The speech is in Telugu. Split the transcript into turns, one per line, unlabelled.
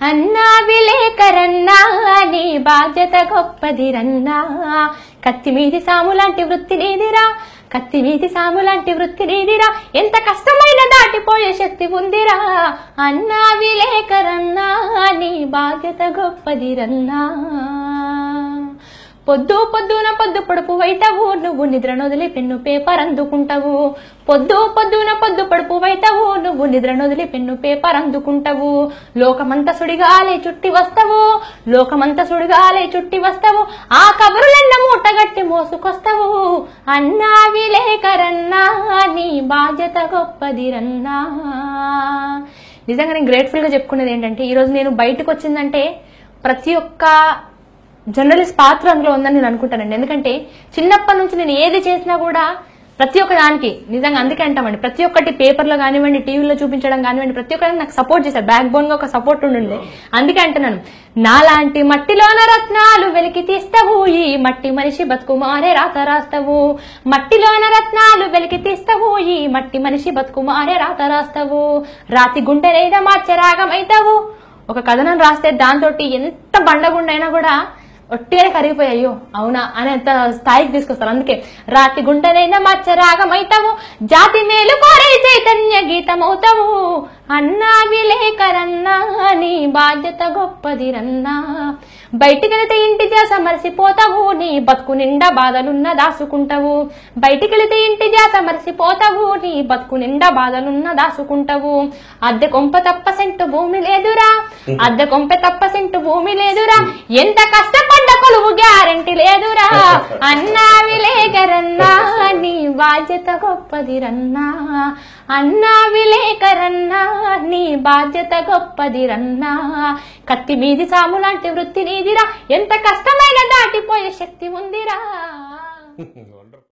అన్నా విలేకరన్నా నీ బాధ్యత గొప్పదిరన్నా కత్తి మీది సాము లాంటి వృత్తి నీదిరా కత్తి మీది సాము లాంటి వృత్తి నీదిరా ఎంత కష్టమైన దాటిపోయే శక్తి ఉందిరా అన్నా విలేకరన్నా నీ బాధ్యత గొప్పదిరన్నా పొద్దు పొద్దున పొద్దు పొడుపు వైతవు నువ్వు నిద్ర నొదిలి పెన్ను పేపర్ అందుకుంటావు పొద్దు పొద్దున పొద్దు పొడుపు వైతవు నువ్వు నిద్ర నొదిలి పెన్ను పేపర్ అందుకుంటావు లోకమంత సుడిగాలే చుట్టి వస్తావు లోకమంత సుడిగాలే చుట్టి వస్తావు ఆ కబురులెన్న మూటగట్టి మోసుకొస్తావు అన్నా విలేకరన్నా నీ బాధ్యత గొప్పదిరన్నా నిజంగా నేను గ్రేట్ఫుల్గా చెప్పుకునేది ఏంటంటే ఈరోజు నేను బయటకు వచ్చిందంటే ప్రతి ఒక్క జర్నలిస్ట్ పాత్ర అందులో ఉందని నేను అనుకుంటానండి ఎందుకంటే చిన్నప్పటి నుంచి నేను ఏది చేసినా కూడా ప్రతి ఒక్క దానికి నిజంగా అందుకే అంటామండి ప్రతి ఒక్కటి పేపర్లో కానివ్వండి టీవీలో చూపించడం కానివ్వండి ప్రతి ఒక్కరికి నాకు సపోర్ట్ చేశారు బ్యాక్ బోన్ గా ఒక సపోర్ట్ ఉండింది అందుకే అంటున్నాను నాలాంటి మట్టిలోన రత్నాలు వెలికి తీస్తావు ఈ మట్టి మనిషి బతుకు మారే రాత రాస్తావు మట్టిలోన రత్నాలు వెలికి తీస్తావు ఈ మట్టి మనిషి బతుకు మారే రాత రాస్తావు రాతి గుంటెనైనా మార్చే రాగమైతావు ఒక కథనం రాస్తే దాంతో ఎంత బండగుండైనా కూడా ఒట్టిగానే కరిగిపోయాయో అవునా అనేంత స్థాయికి తీసుకొస్తారు అందుకే రాతి గుంటనైనా మచ్చ రాగమైతావు జాతి మేలు కోరే చైతన్య గీతమవుతావు అన్నా విలేకరన్నా నీ బాధ్యత గొప్పదిరన్నా బయటికెళితే ఇంటి జాస మరిసిపోతావు నీ బతుకు నిండా బాధలున్న దాసుకుంటావు బయటికెళితే ఇంటి జాస మరిసిపోతావు నీ బతుకు నిండా బాధలున్న దాసుకుంటావు అద్దె కొంప తప్ప సెంటు భూమి లేదురా అద్దె కొంప తప్ప సెంటు భూమి లేదురా ఎంత కష్టపడ్డ కొలువు గ్యారంటీ లేదురా అన్నా విలేకరన్నా నీ బాధ్యత గొప్పదిరన్నా అన్నా విలేకరన్నా నీ బాధ్యత గొప్పదిరన్నా కత్తి మీది సాము లాంటి వృత్తి నీదిరా ఎంత కష్టమైన దాటిపోయే శక్తి ఉందిరా